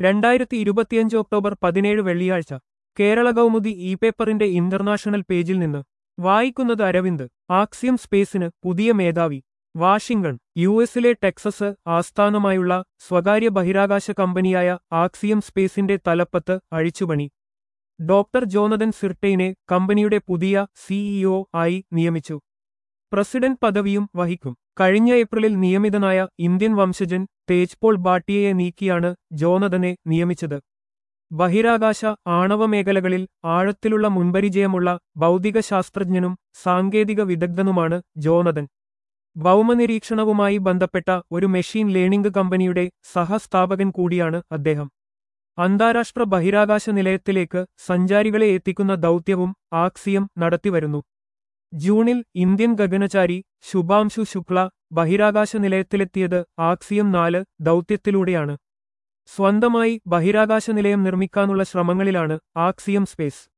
രണ്ടായിരത്തി ഇരുപത്തിയഞ്ച് ഒക്ടോബർ പതിനേഴ് വെള്ളിയാഴ്ച കേരള കൗമുദി ഇ പേപ്പറിന്റെ ഇന്റർനാഷണൽ പേജിൽ നിന്ന് വായിക്കുന്നത് അരവിന്ദ് ആക്സിയം സ്പേസിന് പുതിയ മേധാവി വാഷിംഗ്ടൺ യു എസിലെ ടെക്സസ് ആസ്ഥാനമായുള്ള സ്വകാര്യ ബഹിരാകാശ കമ്പനിയായ ആക്സിയം സ്പേസിന്റെ തലപ്പത്ത് അഴിച്ചുപണി ഡോക്ടർ ജോനതൻ സിർട്ടെയിനെ കമ്പനിയുടെ പുതിയ സിഇഒ ആയി നിയമിച്ചു പ്രസിഡന്റ് പദവിയും വഹിക്കും കഴിഞ്ഞ ഏപ്രിലിൽ നിയമിതനായ ഇന്ത്യൻ വംശജൻ തേജ്പോൾ ബാട്ടിയയെ നീക്കിയാണ് ജോനതനെ നിയമിച്ചത് ബഹിരാകാശ ആണവ മേഖലകളിൽ ആഴത്തിലുള്ള മുൻപരിചയമുള്ള ഭൗതിക ശാസ്ത്രജ്ഞനും സാങ്കേതിക വിദഗ്ധനുമാണ് ജോനതൻ ഭൗമനിരീക്ഷണവുമായി ബന്ധപ്പെട്ട ഒരു മെഷീൻ ലേണിംഗ് കമ്പനിയുടെ സഹസ്ഥാപകൻ കൂടിയാണ് അദ്ദേഹം അന്താരാഷ്ട്ര ബഹിരാകാശ നിലയത്തിലേക്ക് സഞ്ചാരികളെ എത്തിക്കുന്ന ദൗത്യവും ആക്സിയം നടത്തിവരുന്നു ജൂണിൽ ഇന്ത്യൻ ഗഗനചാരി ശുഭാംശു ശുക്ല ബഹിരാകാശ നിലയത്തിലെത്തിയത് ആക്സിയം നാല് ദൗത്യത്തിലൂടെയാണ് സ്വന്തമായി ബഹിരാകാശ നിലയം നിർമ്മിക്കാനുള്ള ശ്രമങ്ങളിലാണ് ആക്സിയം സ്പേസ്